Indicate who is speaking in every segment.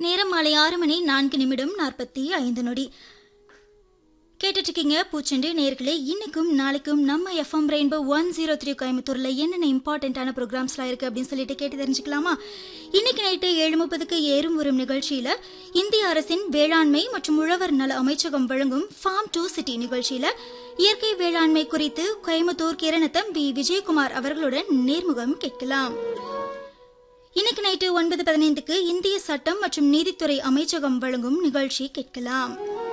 Speaker 1: நேரம் மாலை ஆறு மணி நான்கு நிமிடம் நாற்பத்தி ஐந்து நொடி கேட்டுட்டு இருக்கீங்க பூச்செண்டு நேர்களே இன்னைக்கும் நாளைக்கும் நம்ம FM Rainbow one zero three கோயம்புத்தூர்ல என்னென்ன இம்பார்ட்டன்டான ப்ரோக்ராம்ஸ்லாம் இருக்கு அப்படின்னு சொல்லிட்டு கேட்டு தெரிஞ்சுக்கலாமா இன்னைக்கு நைட்டு ஏழு முப்பதுக்கு ஏறும் வரும் நிகழ்ச்சியில இந்திய அரசின் வேளாண்மை மற்றும் உழவர் நல அமைச்சகம் வழங்கும் ஃபார்ம் டூ சிட்டி நிகழ்ச்சியில இயற்கை வேளாண்மை குறித்து கோயம்புத்தூர் கிரணத்தம் வி விஜயகுமார் அவர்களுடன் நேர்முகம் கேட்கலாம் இன்னைக்கு நைட்டு ஒன்பது பதினைந்துக்கு இந்திய சட்டம் மற்றும் நீதித்துறை அமைச்சகம் வழங்கும் நிகழ்ச்சி கேட்கலாம்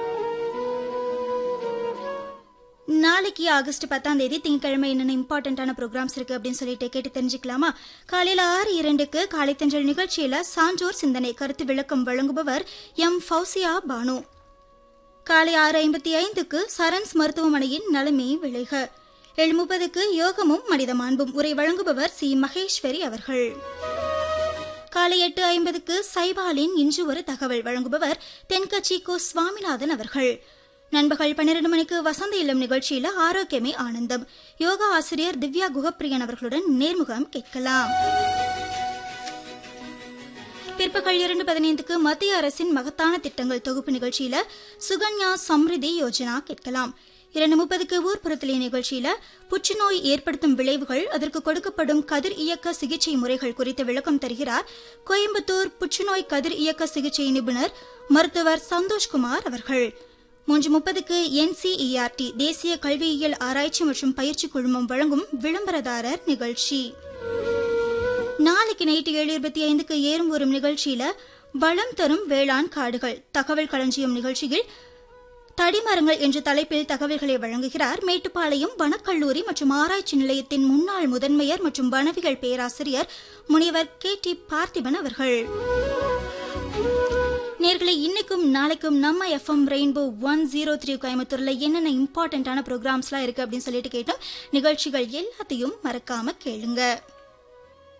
Speaker 1: நாளைக்கு ஆகஸ்ட் பத்தாம் தேதி திங்கட்கிழமை என்னென்ன இம்பார்ட்டன்டான ப்ரோக்ராம்ஸ் இருக்கு அப்படின்னு சொல்லிட்டு கேட்டு தெரிஞ்சுக்கலாமா காலையில ஆறு இரண்டுக்கு காலை தென்றல் நிகழ்ச்சியில சான்றோர் சிந்தனை கருத்து விளக்கம் வழங்குபவர் எம் ஃபௌசியா பானு காலை ஆறு ஐம்பத்தி ஐந்துக்கு சரன்ஸ் மருத்துவமனையின் நலமே விளைக ஏழு முப்பதுக்கு யோகமும் மனித மாண்பும் உரை வழங்குபவர் சி மகேஸ்வரி அவர்கள் காலை எட்டு ஐம்பதுக்கு சைபாலின் இன்று ஒரு தகவல் வழங்குபவர் தென்கட்சி கோ சுவாமிநாதன் அவர்கள் நண்பகல் பன்னிரண்டு மணிக்கு வசந்த இல்லம் நிகழ்ச்சியில ஆரோக்கியமே ஆனந்தம் யோகா ஆசிரியர் திவ்யா குகப்பிரியன் அவர்களுடன் நேர்முகம் கேட்கலாம் பிற்பகல் இரண்டு பதினைந்துக்கு மத்திய அரசின் மகத்தான திட்டங்கள் தொகுப்பு நிகழ்ச்சியில சுகன்யா சம்ரிதி யோஜனா கேட்கலாம் இரண்டு முப்பதுக்கு ஊர்ப்புறத்திலே நிகழ்ச்சியில புற்றுநோய் ஏற்படுத்தும் விளைவுகள் அதற்கு கொடுக்கப்படும் கதிர் இயக்க சிகிச்சை முறைகள் குறித்து விளக்கம் தருகிறார் கோயம்புத்தூர் புற்றுநோய் கதிர் இயக்க சிகிச்சை நிபுணர் மருத்துவர் சந்தோஷ்குமார் அவர்கள் மூன்று முப்பதுக்கு என்சிஇஆர்டி தேசிய கல்வியியல் ஆராய்ச்சி மற்றும் பயிற்சி குழுமம் வழங்கும் விளம்பரதாரர் நிகழ்ச்சி நாளைக்கு நைட்டு ஏழு இருபத்தி ஐந்துக்கு ஏறும் வரும் நிகழ்ச்சியில வளம் தரும் வேளாண் காடுகள் தகவல் களஞ்சியம் நிகழ்ச்சியில் தடிமரங்கள் என்ற தலைப்பில் தகவல்களை வழங்குகிறார் மேட்டுப்பாளையம் வனக்கல்லூரி மற்றும் ஆராய்ச்சி நிலையத்தின் முன்னாள் முதன்மையர் மற்றும் வனவியல் பேராசிரியர் முனைவர் கே டி பார்த்திபன் அவர்கள் நேர்களை இன்னைக்கும் நாளைக்கும் நம்ம FM Rainbow one zero three கோயம்புத்தூர்ல என்னென்ன இம்பார்ட்டன்டான ப்ரோக்ராம்ஸ்லாம் இருக்கு அப்படின்னு சொல்லிட்டு கேட்டோம் நிகழ்ச்சிகள் எல்லாத்தையும் மறக்காம கேளுங்க